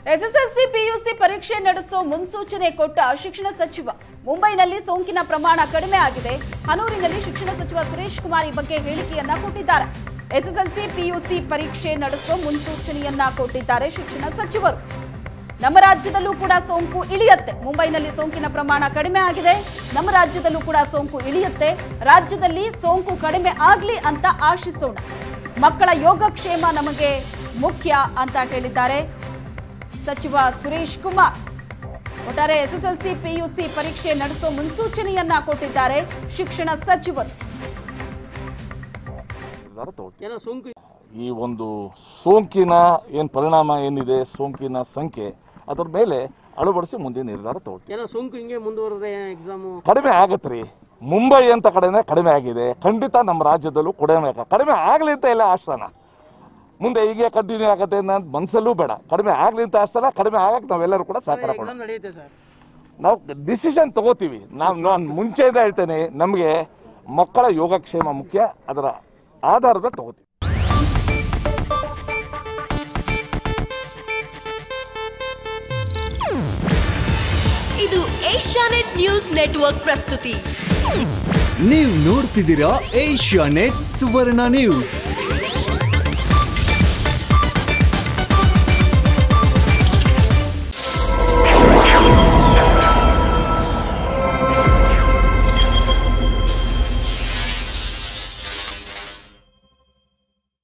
SSLC PUC ಪರೀಕ್ಷೆ ನಡೆಸೋ ಮುನ್ಸೂಚನೆ ಕೊಟ್ಟ ಶಿಕ್ಷಣ ಸಚಿವ ಮುಂಬೈನಲ್ಲಿ ಸೋಂಕಿನ ಪ್ರಮಾಣ ಕಡಿಮೆ ಆಗಿದೆ ಹನೂರಿನಲ್ಲಿ ಶಿಕ್ಷಣ ಸಚಿವ ಸುರೇಶ್ ಕುಮಾರ್ ಈ ಬಗ್ಗೆ ಹೇಳಿಕೆಯನ್ನ ಕೊಟ್ಟಿದ್ದಾರೆ ಎಸ್ಎಸ್ಎಲ್ಸಿ ಪಿಯುಸಿ ಪರೀಕ್ಷೆ ನಡೆಸೋ ಮುನ್ಸೂಚನೆಯನ್ನ ಕೊಟ್ಟಿದ್ದಾರೆ ಶಿಕ್ಷಣ ಸಚಿವರು ನಮ್ಮ ರಾಜ್ಯದಲ್ಲೂ ಕೂಡ ಸೋಂಕು ಇಳಿಯುತ್ತೆ ಮುಂಬೈನಲ್ಲಿ ಸೋಂಕಿನ ಪ್ರಮಾಣ ಕಡಿಮೆ ಆಗಿದೆ ನಮ್ಮ ರಾಜ್ಯದಲ್ಲೂ ಕೂಡ ಸೋಂಕು ಇಳಿಯುತ್ತೆ ರಾಜ್ಯದಲ್ಲಿ ಸೋಂಕು ಕಡಿಮೆ ಆಗ್ಲಿ ಅಂತ ಆಶಿಸೋಣ ಮಕ್ಕಳ ಯೋಗಕ್ಷೇಮ ನಮಗೆ ಮುಖ್ಯ ಅಂತ ಹೇಳಿದ್ದಾರೆ ಸಚಿವ ಸುರೇಶ್ ಕುಮಾರ್ ಒಟ್ಟಾರೆ ಎಸ್ಎಸ್ಎಲ್ಸಿ ಪಿಯುಸಿ ಪರೀಕ್ಷೆ ನಡೆಸೋ ಮುನ್ಸೂಚನೆಯನ್ನ ಕೊಟ್ಟಿದ್ದಾರೆ ಶಿಕ್ಷಣ ಸಚಿವರು ನಿರ್ಧಾರ ತಗೊಳ್ತೀವಿ ಏನೋ ಸೋಂಕು ಈ ಒಂದು ಸೋಂಕಿನ ಏನು ಪರಿಣಾಮ ಏನಿದೆ ಸೋಂಕಿನ ಸಂಖ್ಯೆ ಅದರ ಮೇಲೆ ಅಳವಡಿಸಿ ಮುಂದಿನ ನಿರ್ಧಾರ ತಗೊಳ್ತೀವಿ ಏನೋ ಸೋಂಕು ಹಿಂಗೆ ಮುಂದುವರೆದ್ರೆ ಎಕ್ಸಾಮು ಕಡಿಮೆ ಆಗತ್ತೆ ರೀ ಮುಂಬೈ ಅಂತ ಕಡೆನೇ ಕಡಿಮೆ ಆಗಿದೆ ಖಂಡಿತ ನಮ್ಮ ರಾಜ್ಯದಲ್ಲೂ ಕಡಿಮೆ ಆಗ ಕಡಿಮೆ ಆಗಲಿ ಅಂತ ಎಲ್ಲ ಆಶ್ರನ ಮುಂದೆ ಹೀಗೆ ಕಂಟಿನ್ಯೂ ಆಗತ್ತೆ ನನ್ನ ಮನಸ್ಸಲ್ಲೂ ಬೇಡ ಕಡಿಮೆ ಆಗಲಿ ಅಂತ ಆಶ್ರನ ಕಡಿಮೆ ಆಗಕ್ಕೆ ನಾವೆಲ್ಲರೂ ಕೂಡ ಸಹಕಾರ ಕೊಡೋಣ ಎಕ್ಸಾಮ್ ನಡೆಯುತ್ತೆ ಸರ್ ನಾವು ಡಿಸಿಷನ್ ತಗೋತೀವಿ ನಾವು ನಾನು ಮುಂಚೆಯಿಂದ ಹೇಳ್ತೇನೆ ನಮಗೆ ಮಕ್ಕಳ ಯೋಗಕ್ಷೇಮ ಮುಖ್ಯ ಅದರ ಆಧಾರದ ತಗೋತೀವಿ ಇದು ಏಷ್ಯಾನೆಟ್ ನ್ಯೂಸ್ ನೆಟ್ವರ್ಕ್ ಪ್ರಸ್ತುತಿ ನೀವು ನೋಡ್ತಿದ್ದೀರಾ ಏಷ್ಯಾ ನೆಟ್ ಸುವರ್ಣ ನ್ಯೂಸ್